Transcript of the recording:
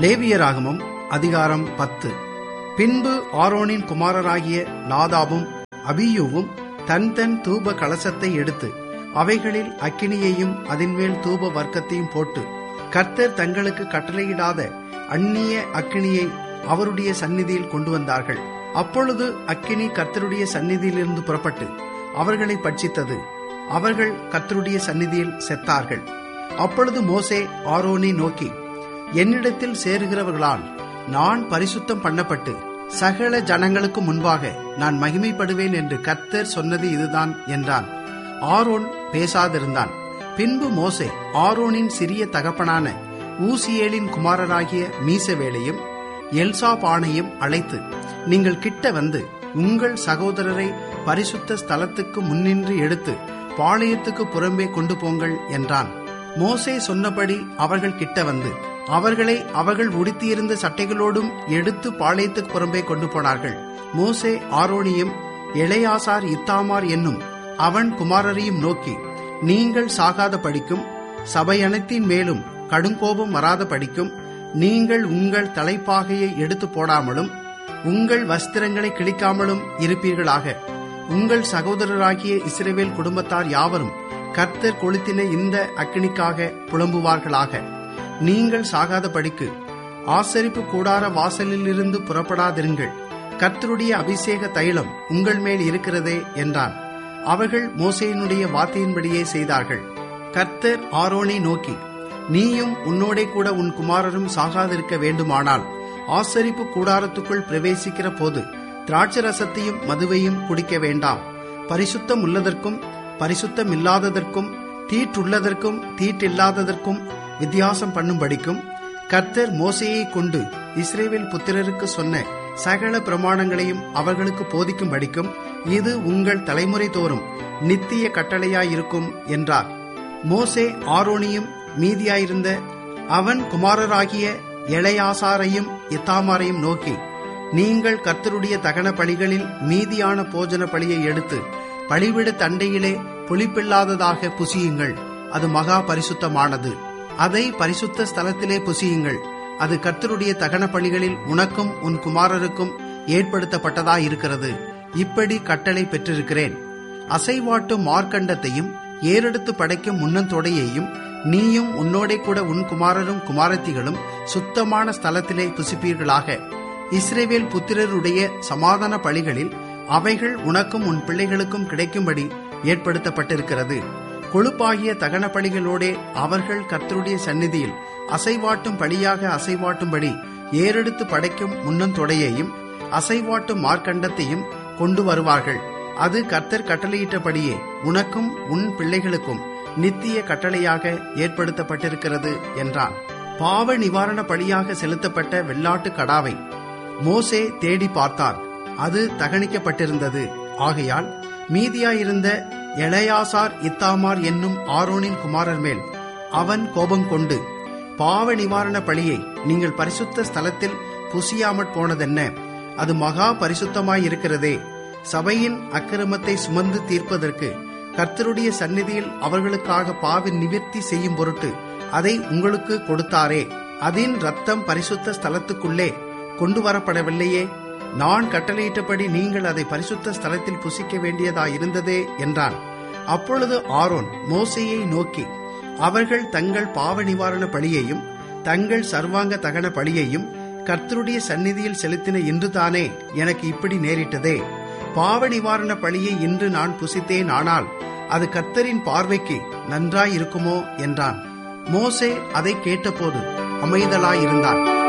லேவியராகமம் அதிகாரம் பத்து பின்பு ஆரோனின் குமாரராகிய நாதாபும் அபியூவும் தன் தன் தூப கலசத்தை எடுத்து அவைகளில் அக்கினியையும் அதின்மேல் தூப வர்க்கத்தையும் போட்டு கர்த்தர் தங்களுக்கு கட்டளையிடாத அந்நிய அக்கினியை அவருடைய சந்நிதியில் கொண்டு வந்தார்கள் அப்பொழுது அக்கினி கர்த்தருடைய சந்நிதியிலிருந்து புறப்பட்டு அவர்களை பட்சித்தது அவர்கள் கர்த்தருடைய சந்நிதியில் செத்தார்கள் அப்பொழுது மோசே ஆரோனை நோக்கி என்னிடத்தில் சேருகிறவர்களால் நான் பரிசுத்தம் பண்ணப்பட்டு சகல ஜனங்களுக்கு முன்பாக நான் மகிமைப்படுவேன் என்று கர்த்தர் சொன்னது இதுதான் என்றான் ஆரோன் பேசாதிருந்தான் பின்பு மோசே ஆரோனின் சிறிய தகப்பனான ஊசியேலின் குமாரராகிய மீசவேலையும் எல்சாபானையும் அழைத்து நீங்கள் கிட்ட வந்து உங்கள் சகோதரரை பரிசுத்த ஸ்தலத்துக்கு முன்னின்று எடுத்து பாளையத்துக்கு புறம்பே கொண்டு போங்கள் என்றான் மோசே சொன்னபடி அவர்கள் கிட்ட வந்து அவர்களை அவர்கள் உடுத்தியிருந்த சட்டைகளோடும் எடுத்து பாளையத்துக்கு புறம்பே கொண்டு போனார்கள் மோசே ஆரோனியும் இளையாசார் இத்தாமார் என்னும் அவன் குமாரரையும் நோக்கி நீங்கள் சாகாத படிக்கும் சபை அனைத்தின் மேலும் கடுங்கோபம் வராத படிக்கும் நீங்கள் உங்கள் தலைப்பாகையை எடுத்து போடாமலும் உங்கள் வஸ்திரங்களை கிழிக்காமலும் இருப்பீர்களாக உங்கள் சகோதரராகிய இஸ்ரேவேல் குடும்பத்தார் யாவரும் கர்த்தர் கொளுத்தின இந்த அக்கினிக்காக புலம்புவார்களாக நீங்கள் சாகாத படிக்கு ஆசரிப்பு கூடார வாசலிலிருந்து புறப்படாதிருங்கள் கர்த்தருடைய அபிஷேக தைலம் உங்கள் மேல் இருக்கிறதே என்றான் அவர்கள் மோசையினுடைய வார்த்தையின்படியே செய்தார்கள் கர்த்தர் ஆரோனை நோக்கி நீயும் உன்னோடே கூட உன் குமாரரும் சாகாதிருக்க வேண்டுமானால் ஆசரிப்பு கூடாரத்துக்குள் பிரவேசிக்கிற போது திராட்சரசத்தையும் மதுவையும் குடிக்க வேண்டாம் பரிசுத்தம் உள்ளதற்கும் பரிசுத்தம் இல்லாததற்கும் தீட்டுள்ளதற்கும் தீட்டில்லாததற்கும் வித்தியாசம் பண்ணும்படிக்கும் கர்த்தர் மோசையை கொண்டு இஸ்ரேவேல் புத்திரருக்கு சொன்ன சகல பிரமாணங்களையும் அவர்களுக்கு போதிக்கும்படிக்கும் இது உங்கள் தலைமுறை தோறும் நித்திய கட்டளையாயிருக்கும் என்றார் மோசே ஆரோனியும் மீதியாயிருந்த அவன் குமாரராகிய இளையாசாரையும் இத்தாமாரையும் நோக்கி நீங்கள் கர்த்தருடைய தகன பலிகளில் மீதியான போஜன பலியை எடுத்து பலிவிட தண்டையிலே புளிப்பில்லாததாக புசியுங்கள் அது மகா பரிசுத்தமானது அதை பரிசுத்த ஸ்தலத்திலே புசியுங்கள் அது கர்த்தருடைய தகன பலிகளில் உனக்கும் உன் குமாரருக்கும் ஏற்படுத்தப்பட்டதாயிருக்கிறது இப்படி கட்டளை பெற்றிருக்கிறேன் அசைவாட்டும் மார்க்கண்டத்தையும் ஏறெடுத்து படைக்கும் முன்னந்தொடையையும் நீயும் உன்னோடே கூட உன் குமாரரும் குமாரத்திகளும் சுத்தமான ஸ்தலத்திலே புசிப்பீர்களாக இஸ்ரேவேல் புத்திரருடைய சமாதான பலிகளில் அவைகள் உனக்கும் உன் பிள்ளைகளுக்கும் கிடைக்கும்படி ஏற்படுத்தப்பட்டிருக்கிறது கொழுப்பாகிய தகன பலிகளோடே அவர்கள் கர்த்தருடைய சந்நிதியில் அசைவாட்டும் பலியாக அசைவாட்டும்படி ஏறெடுத்து படைக்கும் முன்னந்தொடையையும் அசைவாட்டும் மார்க்கண்டத்தையும் கொண்டு வருவார்கள் அது கர்த்தர் கட்டளையிட்டபடியே உனக்கும் உன் பிள்ளைகளுக்கும் நித்திய கட்டளையாக ஏற்படுத்தப்பட்டிருக்கிறது என்றான் பாவ நிவாரண பலியாக செலுத்தப்பட்ட வெள்ளாட்டு கடாவை மோசே தேடி பார்த்தான் அது தகனிக்கப்பட்டிருந்தது ஆகையால் மீதியாயிருந்த எளையாசார் இத்தாமார் என்னும் ஆரோனின் குமாரர் மேல் அவன் கோபம் கொண்டு பாவ நிவாரண பலியை நீங்கள் பரிசுத்த ஸ்தலத்தில் புசியாமற் போனதென்ன அது மகா பரிசுத்தமாயிருக்கிறதே சபையின் அக்கிரமத்தை சுமந்து தீர்ப்பதற்கு கர்த்தருடைய சந்நிதியில் அவர்களுக்காக பாவி நிவர்த்தி செய்யும் பொருட்டு அதை உங்களுக்கு கொடுத்தாரே அதன் ரத்தம் பரிசுத்த ஸ்தலத்துக்குள்ளே கொண்டு வரப்படவில்லையே நான் கட்டளையிட்டபடி நீங்கள் அதை பரிசுத்த ஸ்தலத்தில் புசிக்க வேண்டியதாயிருந்ததே என்றான் அப்பொழுது ஆரோன் மோசையை நோக்கி அவர்கள் தங்கள் பாவ நிவாரண பலியையும் தங்கள் சர்வாங்க தகன பலியையும் கர்த்தருடைய சந்நிதியில் செலுத்தின இன்றுதானே எனக்கு இப்படி நேரிட்டதே பாவ நிவாரண பலியை இன்று நான் புசித்தேன் ஆனால் அது கர்த்தரின் பார்வைக்கு நன்றாயிருக்குமோ என்றான் மோசே அதை கேட்டபோது அமைதலாயிருந்தான்